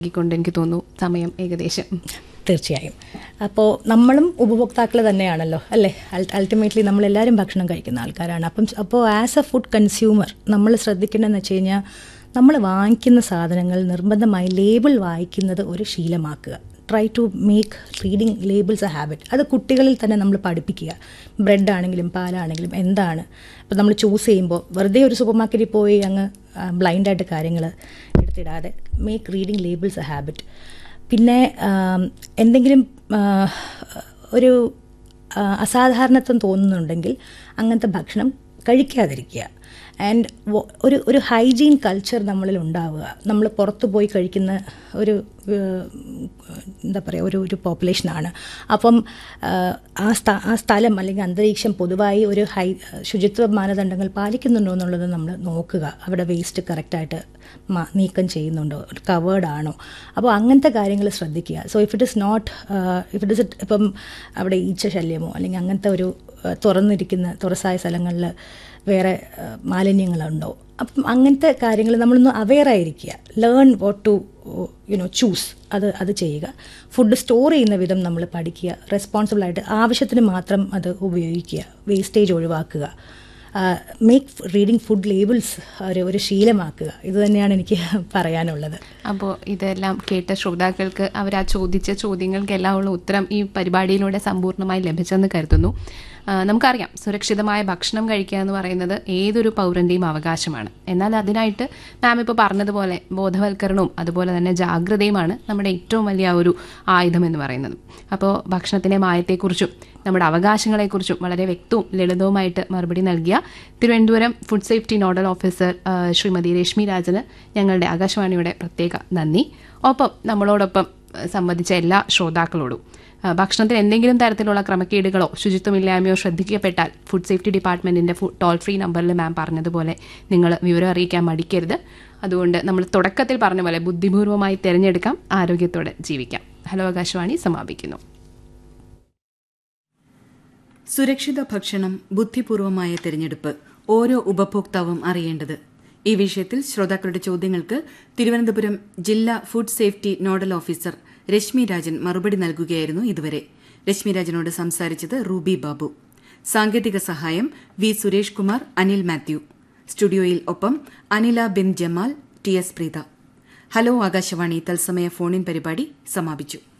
കൊണ്ട് എനിക്ക് തോന്നുന്നു സമയം ഏകദേശം തീർച്ചയായും അപ്പോൾ നമ്മളും ഉപഭോക്താക്കൾ തന്നെയാണല്ലോ അല്ലേ അൾട്ടിമേറ്റ്ലി നമ്മളെല്ലാവരും ഭക്ഷണം കഴിക്കുന്ന ആൾക്കാരാണ് അപ്പം അപ്പോൾ ആസ് എ ഫുഡ് കൺസ്യൂമർ നമ്മൾ ശ്രദ്ധിക്കേണ്ടതെന്ന് വെച്ച് കഴിഞ്ഞാൽ നമ്മൾ വാങ്ങിക്കുന്ന സാധനങ്ങൾ നിർബന്ധമായി ലേബിൾ വായിക്കുന്നത് ഒരു ശീലമാക്കുക try to make reading labels a habit അത് കുട്ടികളിൽ തന്നെ നമ്മൾ പഠിപ്പിക്കുക ബ്രെഡ് ആണെങ്കിലും പാലാണെങ്കിലും എന്താണ് ഇപ്പം നമ്മൾ ചൂസ് ചെയ്യുമ്പോൾ വെറുതെ ഒരു സൂപ്പർ മാർക്കറ്റിൽ പോയി അങ്ങ് ബ്ലൈൻഡായിട്ട് കാര്യങ്ങൾ എടുത്തിടാതെ make reading labels a habit പിന്നെ ആം, എന്തെങ്കിലും ആ, ഒരു ആ, അസാധാരണത്വം തോന്നുന്നുണ്ടെങ്കിൽ അങ്ങനത്തെ ഭക്ഷണം കഴിക്കാതിരിക്കുക ആൻഡ് ഒരു ഒരു ഹൈജീൻ കൾച്ചർ നമ്മളിൽ ഉണ്ടാവുക നമ്മൾ പുറത്ത് പോയി കഴിക്കുന്ന ഒരു ഏഹ്, എന്താ പറയുക ഒരു ഒരു പോപ്പുലേഷനാണ് അപ്പം ആഹ്, ആ സ്ഥ ആ സ്ഥലം അല്ലെങ്കിൽ അന്തരീക്ഷം പൊതുവായി ഒരു ഹൈ ശുചിത്വ മാനദണ്ഡങ്ങൾ പാലിക്കുന്നുണ്ടോ എന്നുള്ളത് നമ്മൾ നോക്കുക അവിടെ വേസ്റ്റ് കറക്റ്റായിട്ട് നീക്കം ചെയ്യുന്നുണ്ടോ കവേർഡ് ആണോ അപ്പോൾ അങ്ങനത്തെ കാര്യങ്ങൾ ശ്രദ്ധിക്കുക so if it is not if it is ഇപ്പം അവിടെ ഈച്ച ശല്യമോ അല്ലെങ്കിൽ അങ്ങനത്തെ ഒരു ആ, തുറന്നിരിക്കുന്ന തുറസായ സ്ഥലങ്ങളിൽ വേറെ ആ, മാലിന്യങ്ങളുണ്ടോ അപ്പം അങ്ങനത്തെ കാര്യങ്ങൾ നമ്മളൊന്ന് അവെയർ ആയിരിക്കുക learn what to you know choose അത് അത് ചെയ്യുക ഫുഡ് സ്റ്റോർ ചെയ്യുന്ന വിധം നമ്മൾ പഠിക്കുക റെസ്പോൺസിബിളായിട്ട് ആവശ്യത്തിന് മാത്രം അത് ഉപയോഗിക്കുക വേസ്റ്റേജ് ഒഴിവാക്കുക മേക്ക് റീഡിങ് ഫുഡ് ലേബിൾസ് ഒരു ഒരു ശീലമാക്കുക ഇത് തന്നെയാണ് എനിക്ക് പറയാനുള്ളത് അപ്പോൾ ഇതെല്ലാം കേട്ട ശ്രോതാക്കൾക്ക് അവർ ആ ചോദിച്ച ചോദ്യങ്ങൾക്കെല്ലാം ഉള്ള ഉത്തരം ഈ പരിപാടിയിലൂടെ സമ്പൂർണ്ണമായി ലഭിച്ചെന്ന് കരുതുന്നു ആ, നമുക്കറിയാം സുരക്ഷിതമായ ഭക്ഷണം കഴിക്കുക എന്ന് പറയുന്നത് ഏതൊരു പൗരന്റെയും അവകാശമാണ് എന്നാൽ അതിനായിട്ട് മാം ഇപ്പോൾ പറഞ്ഞതുപോലെ ബോധവൽക്കരണവും അതുപോലെ തന്നെ ജാഗ്രതയുമാണ് നമ്മുടെ ഏറ്റവും വലിയ ആ ഒരു ആയുധം എന്ന് പറയുന്നത് അപ്പോൾ ഭക്ഷണത്തിൻ്റെ മായത്തെക്കുറിച്ചും നമ്മുടെ അവകാശങ്ങളെക്കുറിച്ചും വളരെ വ്യക്തവും ലളിതവുമായിട്ട് മറുപടി നൽകിയ Thiruvananthapuram food safety nodal officer ആ, ശ്രീമതി രശ്മി രാജന് ഞങ്ങളുടെ ആകാശവാണിയുടെ പ്രത്യേക നന്ദി ഒപ്പം നമ്മളോടൊപ്പം ആ, സംബന്ധിച്ച എല്ലാ ശ്രോതാക്കളോടും ആ, ഭക്ഷണത്തിൽ എന്തെങ്കിലും തരത്തിലുള്ള ക്രമക്കേടുകളോ ശുചിത്വമില്ലായ്മയോ ശ്രദ്ധിക്കപ്പെട്ടാൽ ഫുഡ് സേഫ്റ്റി ഡിപ്പാർട്ട്മെന്റിന്റെ ടോൾ ഫ്രീ നമ്പറിൽ മാം പറഞ്ഞതുപോലെ നിങ്ങൾ വിവരം അറിയിക്കാൻ മടിക്കരുത് അതുകൊണ്ട് നമ്മൾ തുടക്കത്തിൽ പറഞ്ഞ പോലെ ബുദ്ധിപൂർവ്വമായി തിരഞ്ഞെടുക്കാം ആരോഗ്യത്തോടെ ജീവിക്കാം ഹലോ ആകാശവാണി സമാപിക്കുന്നു സുരക്ഷിത ഭക്ഷണം ബുദ്ധിപൂർവമായ തിരഞ്ഞെടുപ്പ് ഓരോ ഉപഭോക്താവും അറിയേണ്ടത് ഈ വിഷയത്തിൽ ശ്രോതാക്കളുടെ ചോദ്യങ്ങൾക്ക് തിരുവനന്തപുരം ജില്ലാ food safety nodal officer Rashmi Rajan മറുപടി നൽകുകയായിരുന്നു ഇതുവരെ രശ്മി രാജനോട് സംസാരിച്ചത് റൂബി ബാബു സാങ്കേതിക സഹായം വി സുരേഷ് കുമാർ അനിൽ മാത്യു സ്റ്റുഡിയോയിൽ ഒപ്പം Anila Bin Jamal T S Preetha hello Akashvani തത്സമയ ഫോണിൻ പരിപാടി സമാപിച്ചു